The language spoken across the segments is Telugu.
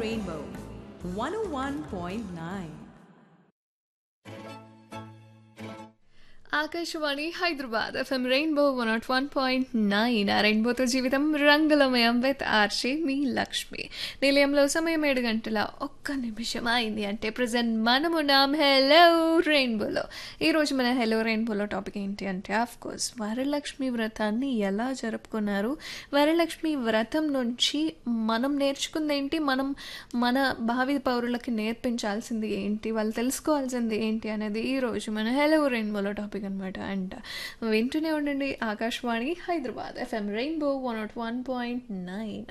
Rainbow 101.9. Akashvani Hyderabad F M rainbow one nought one point nine ఆ రెయిన్బోతో జీవితం రంగులమయం విత్ ఆర్షి మీ లక్ష్మి నిలయంలో సమయం ఏడు గంటల ఒక్క నిమిషం అయింది అంటే ప్రజెంట్ మనమున్నాం హెలో రెయిన్బోలో ఈరోజు మన హెలో రెయిన్బోలో టాపిక్ ఏంటి అంటే ఆఫ్ కోర్స్ వరలక్ష్మి వ్రతాన్ని ఎలా జరుపుకున్నారు వరలక్ష్మి వ్రతం నుంచి మనం నేర్చుకుంది ఏంటి మనం మన భావి పౌరులకి నేర్పించాల్సింది ఏంటి వాళ్ళు తెలుసుకోవాల్సింది ఏంటి అనేది ఈరోజు మన హెలో రెయిన్బోలో టాపిక్ అనమాట అండ్ వింటూనే ఉండండి Akashvani Hyderabad F M rainbow one nought one point nine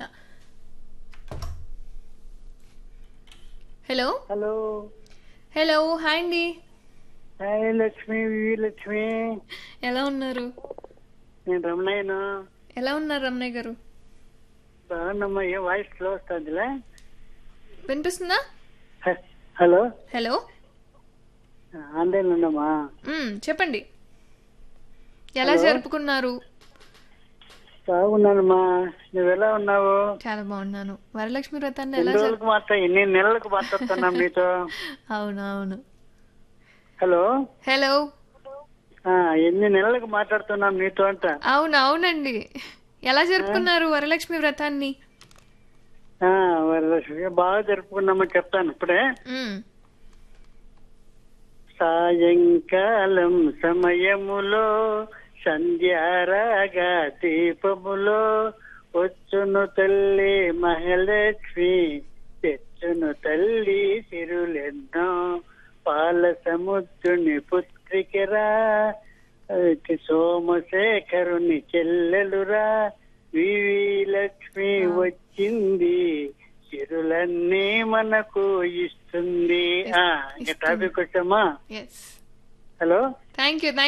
hello hello hello hi అండి హాయ్ లక్ష్మి విజయలక్ష్మి ఎలా ఉన్నారు నేను రమణయ్యను ఎలా ఉన్నారు రమణయ్య గారు బాగున్నమ్మా ఏ వాయిస్ స్లో వస్తుందిలే వినిపిస్తుందా హ- హలో హలో ఆన్లైన్ ఉన్నామా మ్మ్, చెప్పండి ఎలా జరుపుకున్నారు బాగున్నానమ్మా నువ్వు ఎలా ఉన్నావు చాలా బాగున్నాను వరలక్ష్మి వ్రతాన్ని ఎలా ఎన్ని జరుపు రోజులకు మాత్రం ఎన్ని నెలలకు మాట్లాడుతున్నాం నీతో అవును అవును హలో హలో ఆ, ఎన్ని నెలలకు మాట్లాడుతున్నాం నీతో అంట అవును అవునండి ఎలా జరుపుకున్నారు వరలక్ష్మి వ్రతాన్ని ఆ, వరలక్ష్మి బాగా జరుపుకున్నామని చెప్తాను ఇప్పుడే మ్మ్. సాయంకాలం సమయములో సంధ్యారాగా దీపములో వచ్చును తల్లి మహాలక్ష్మి తెచ్చును తల్లి సిరులెన్నో పాల సముద్రుని పుత్రికరా అతి సోమశేఖరుని చెల్లెలురా వివి లక్ష్మి వచ్చింది సిరులన్నీ మనకు ఇస్తుంది ఆ, ఇంకా టాపిక్ వచ్చామా ఎస్ హలో థ్యాంక్ యూ